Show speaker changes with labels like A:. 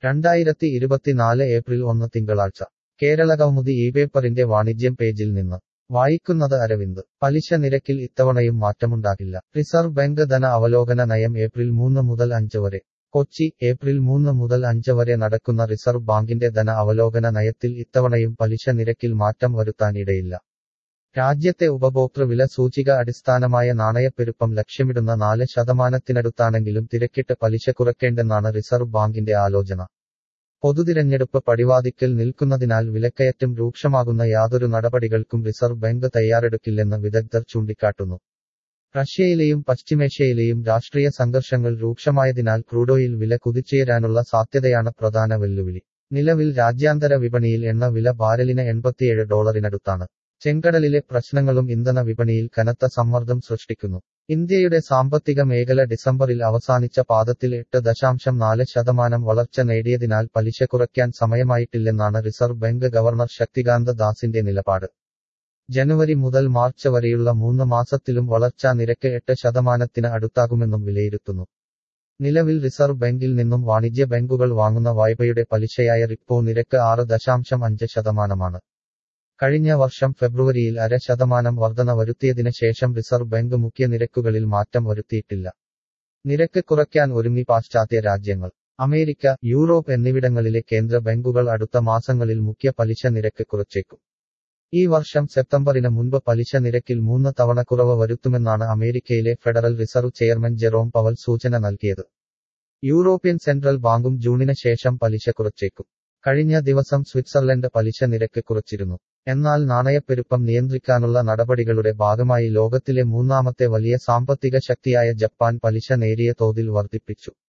A: രണ്ടായിരത്തി ഇരുപത്തിനാല് ഏപ്രിൽ ഒന്ന് തിങ്കളാഴ്ച കേരളകൗമുദി ഈ പേപ്പറിന്റെ വാണിജ്യം പേജിൽ നിന്ന് വായിക്കുന്നത് അരവിന്ദ് പലിശ നിരക്കിൽ ഇത്തവണയും മാറ്റമുണ്ടാകില്ല റിസർവ് ബാങ്ക് ധന അവലോകന നയം ഏപ്രിൽ മൂന്ന് മുതൽ അഞ്ച് വരെ കൊച്ചി ഏപ്രിൽ മൂന്ന് മുതൽ അഞ്ച് വരെ നടക്കുന്ന റിസർവ് ബാങ്കിന്റെ ധന അവലോകന നയത്തിൽ ഇത്തവണയും പലിശ നിരക്കിൽ മാറ്റം വരുത്താൻ ഇടയില്ല രാജ്യത്തെ ഉപഭോക്തൃ വില സൂചിക അടിസ്ഥാനമായ നാണയപ്പെരുപ്പം ലക്ഷ്യമിടുന്ന നാല് ശതമാനത്തിനടുത്താണെങ്കിലും തിരക്കിട്ട് പലിശ കുറയ്ക്കേണ്ടെന്നാണ് റിസർവ് ബാങ്കിന്റെ ആലോചന പൊതുതിരഞ്ഞെടുപ്പ് പടിവാതിക്കൽ നിൽക്കുന്നതിനാൽ വിലക്കയറ്റം രൂക്ഷമാകുന്ന യാതൊരു നടപടികൾക്കും റിസർവ് ബാങ്ക് തയ്യാറെടുക്കില്ലെന്ന് വിദഗ്ധർ ചൂണ്ടിക്കാട്ടുന്നു റഷ്യയിലെയും പശ്ചിമേഷ്യയിലെയും രാഷ്ട്രീയ സംഘർഷങ്ങൾ രൂക്ഷമായതിനാൽ ക്രൂഡോയിൽ വില കുതിച്ചുയരാനുള്ള സാധ്യതയാണ് പ്രധാന വെല്ലുവിളി നിലവിൽ രാജ്യാന്തര വിപണിയിൽ എണ്ണ വില ബാരലിന് എൺപത്തിയേഴ് ഡോളറിനടുത്താണ് ചെങ്കടലിലെ പ്രശ്നങ്ങളും ഇന്ധന വിപണിയിൽ കനത്ത സമ്മർദ്ദം സൃഷ്ടിക്കുന്നു ഇന്ത്യയുടെ സാമ്പത്തിക മേഖല ഡിസംബറിൽ അവസാനിച്ച പാദത്തിൽ എട്ട് ദശാംശം നാല് ശതമാനം വളർച്ച നേടിയതിനാൽ പലിശ കുറയ്ക്കാൻ സമയമായിട്ടില്ലെന്നാണ് റിസർവ് ബാങ്ക് ഗവർണർ ശക്തികാന്ത ദാസിന്റെ നിലപാട് ജനുവരി മുതൽ മാർച്ച് വരെയുള്ള മൂന്ന് മാസത്തിലും വളർച്ചാ നിരക്ക് എട്ട് ശതമാനത്തിന് അടുത്താകുമെന്നും വിലയിരുത്തുന്നു നിലവിൽ റിസർവ് ബാങ്കിൽ നിന്നും വാണിജ്യ ബാങ്കുകൾ വാങ്ങുന്ന വായ്പയുടെ പലിശയായ റിപ്പോ നിരക്ക് ആറ് ദശാംശം അഞ്ച് ശതമാനമാണ് കഴിഞ്ഞ വർഷം ഫെബ്രുവരിയിൽ അര ശതമാനം വർധന വരുത്തിയതിന് ശേഷം റിസർവ് ബാങ്ക് മുഖ്യ നിരക്കുകളിൽ മാറ്റം വരുത്തിയിട്ടില്ല നിരക്ക് കുറയ്ക്കാൻ ഒരുങ്ങി പാശ്ചാത്യ രാജ്യങ്ങൾ അമേരിക്ക യൂറോപ്പ് എന്നിവിടങ്ങളിലെ കേന്ദ്ര ബാങ്കുകൾ അടുത്ത മാസങ്ങളിൽ മുഖ്യ പലിശ നിരക്ക് കുറച്ചേക്കും ഈ വർഷം സെപ്റ്റംബറിന് മുൻപ് പലിശ നിരക്കിൽ മൂന്ന് തവണ കുറവ് വരുത്തുമെന്നാണ് അമേരിക്കയിലെ federal reserve chairman Jerome Powell സൂചന നൽകിയത് യൂറോപ്യൻ സെൻട്രൽ ബാങ്കും ജൂണിന് ശേഷം പലിശ കുറച്ചേക്കും കഴിഞ്ഞ ദിവസം സ്വിറ്റ്സർലൻഡ് പലിശ നിരക്ക് കുറച്ചിരുന്നു എന്നാൽ നാണയപ്പെരുപ്പം നിയന്ത്രിക്കാനുള്ള നടപടികളുടെ ഭാഗമായി ലോകത്തിലെ മൂന്നാമത്തെ വലിയ സാമ്പത്തിക ശക്തിയായ ജപ്പാൻ പലിശ നേരിയ തോതിൽ വർദ്ധിപ്പിച്ചു